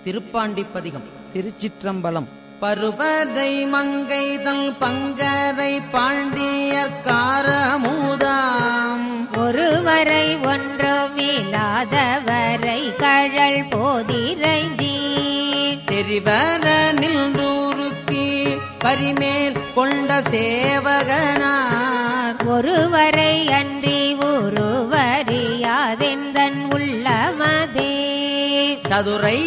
திருப்பாண்டிப்பதிகம் திருச்சிற்றம்பலம் பருவரை மங்கைதல் பங்கரை பாண்டியர்காரமுதாம் ஒருவரை ஒன்றுமில்லாதவரை கழல் போதிரைந்தீ தெரிவர நின்றுருக்கி பரிமேல் கொண்ட சேவகனார் ஒருவரை அன்றி ஒருவரியாதெந்தன் உள்ளமதே சதுரை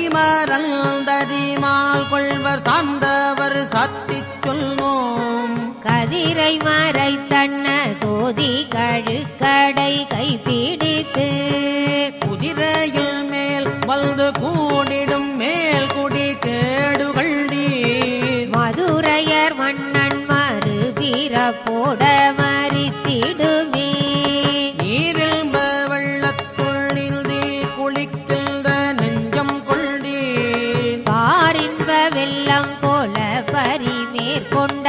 மறந்தறிமால் கொள்வர் சார்ந்தவர் சாத்திச் சொல்வோம் கதிரை மறை தன்ன சோதி கழுக்கடை கைப்பிடித்து குதிரையில் மேல் வந்து கூடிடும் மேல் குடி கேடுகள் நீர் மதுரையர் மன்னன் மறுபிற போட மறித்திடுமே நீரில் வெள்ளத்துள் நீந்தி குளிக்கின்ற நெஞ்சம் கொண்டீர் பாரின்ப வெள்ளம் போல பரிமேற்கொண்ட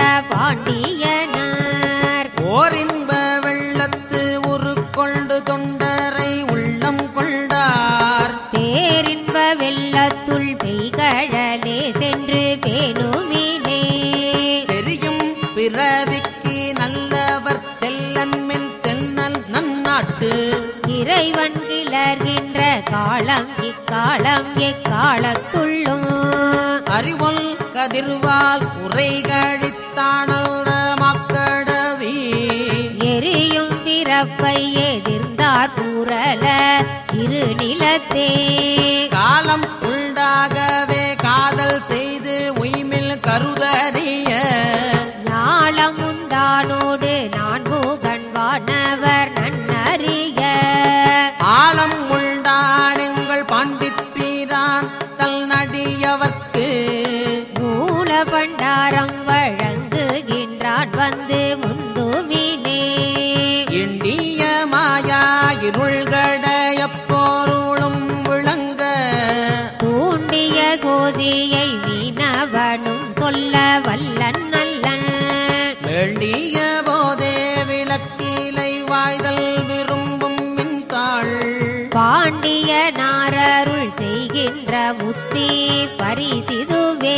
பாண்டியனார் ஓரின்ப வெள்ளத்து உருக்கொண்டு தொண்டரை உள்ளம் கொண்டார் பேரின்ப வெள்ளத்துள் பெய்கழலே சென்று பேணுமிலே செரியும் பிறவிக்கு நல்லவர் செல்லன்மென் தென்னல் நன்னாட்டு இறைவன் கிளர்கின்ற காலம் இக்காலம் எக்காலத்துள்ளும் அறிவொல் கதிர்வால் உரை கழித்தானல்ல மக்கடவி எரியும் பிறப்பை எதிர்ந்தார் கூறல இருநிலத்தே காலம் உண்டாகவே காதல் செய்து உய்மில் கருதறிய ஞாலம் உண்டானோடு நான்கு கண்வானவர் நன்னறிய ஆலம் உண்டானெங்கள் பாண்டிப்பீரான் தல் நடியவர்க்கு மூல பண்டாரம் வழங்குகின்றான் வந்து முந்துமினே எண்ணிய மாயா இருள்கடைய போருளும் விளங்க தூண்டிய சோதியை மீனவனும் சொல்ல வல்லன் நல்லன் வேண்டிய போதே விளக்கிலை வாய்தல் விரும்பும் மின்தாள் பாண்டிய நாரருள் செய்கின்ற முத்தி பரிசிதுவே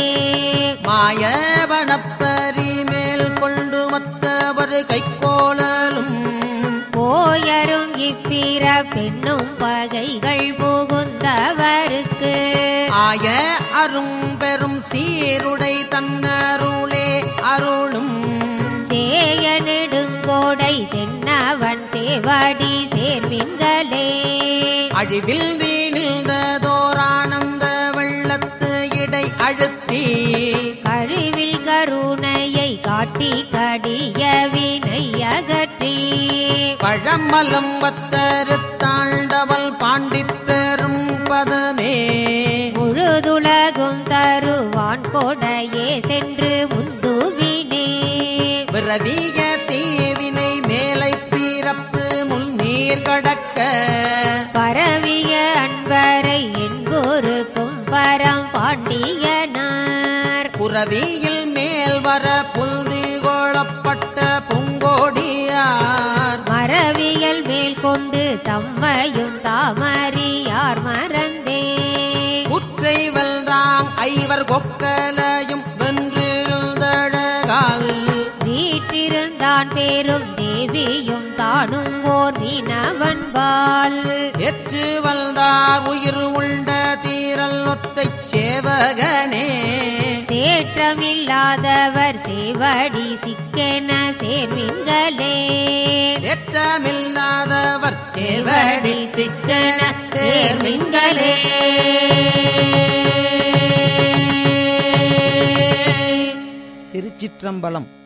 மாயவனப்பரி மேல் கொண்டு மத்தவர் கைக்கோளலும் போயரும் இப்பிற பெண்ணும் பகைகள் புகுந்தவருக்கு ஆய அரும் பெரும் சீருடை தன்னருளே அருளும் சேய நெடுங்கோடை தென்னவன் சேவடி சேர்மின்களே அழிவில் நீழ்ந்ததோரானந்த வெள்ளத்து இடை அழுத்தி கழிவில் கருணையை காட்டி கடிய வினை அகற்றி பழமலம் வத்தருத்தாண்டவள் பாண்டிப் பெரும் பதமே முழுதுலகும் தருவான் கொடையே சென்று முந்துவினே விரவிய தீவினை மேலை பிறப்பு முள் நீர் கடக்க பரவிய அன்பரை என்போருக்கும் பரம் பாண்டியனார் புறவியில் மேல் வர புல்தி கொளப்பட்ட பூங்கோடியார் மரவியல் மேல் கொண்டு தம்மையும் தாமறியார் மறந்தே உற்றை வெல்றாம் ஐவர் கொக்கலையும் வென்றிருந்தழகால் வீற்றிருந்தான் பேரும் தேவியும் தானும் ஓர் மீனவன்பால் எற்று வந்தார் உயிர் உண்ட தீரல் ஒற்றைச் சேவகனே தேற்றமில்லாதவர் சேவடி சிக்கென சேர்மின்களே ஏற்றமில்லாதவர் சேவடி சிக்கன சேர்மின்களே திருச்சிற்றம்பலம்